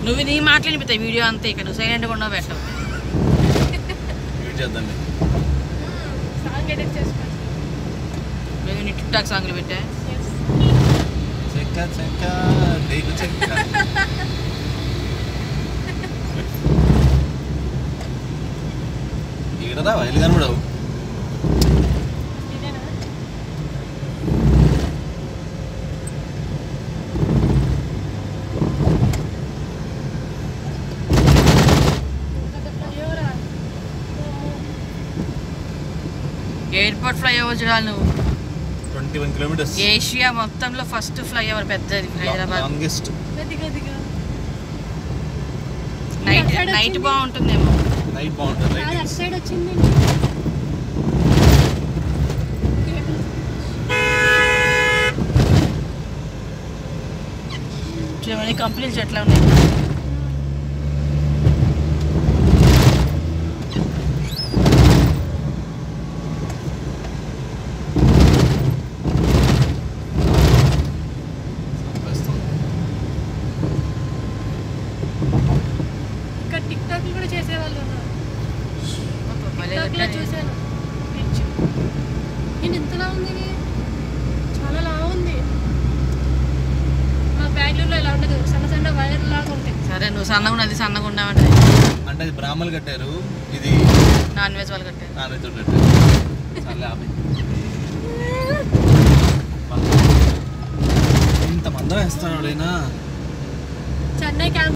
నువ్వు నీ మాటలు వినిపిస్తాయి వీడియో అంతే ఇక నువ్వు సైలెంట్గా ఉండవు పెట్టవు వెయిట్ చేద్దాం సాంగ్ ఎడిట్ చేసుకోండి మేము నీ టిక్ టాక్ సాంగ్లు పెట్టా చెక్క చెక్క నీకు చెక్క ఈడరా వైలు కనబడవు ఇదేనా ఎవరా ఎయిర్పోర్ట్ ఫ్లైఓవర్ చూడాలి నువ్వు ట్వంటీ వన్ కిలోమీటర్స్ ఏషియా మొత్తంలో ఫస్ట్ ఫ్లైఓవర్ పెద్దది హైదరాబాద్ లాంగెస్ట్ కొద్ది కొద్దిగా నైట్ అక్కడ నైట్ వచ్చింది. బాగుంటుందేమో నైట్ బాగుంటుంది అది అటు లైటింగ్స్ సైడ్ వచ్చింది చూడమని కంపెనీలు ఎట్లా ఉన్నాయి ఇక్కడ టిక్ టాక్ కూడా చేసేవాళ్ళు ఉన్నారు భలే టిక్ టాక్ లో కట్టారు. చూశాను పిచ్ నేను ఇంతలా ఉంది ఇది? చాలా లా ఉంది మా బెంగళూరులో ఇలా ఉండదు సన్న సన్న వైర్ లాగా ఉంటాయి సరే నువ్వు సన్నగా ఉన్నది సన్నగా ఉన్నావంటే అంటే అది బ్రాహ్మలు కట్టారు ఇది నాన్ వెజ్ వాళ్ళు కట్టారు నాన్ వెజ్ కట్టారు చాలా ఆపి ఇంత మందం వేస్తాడు ఎవడైనా చెన్నై క్యాంప్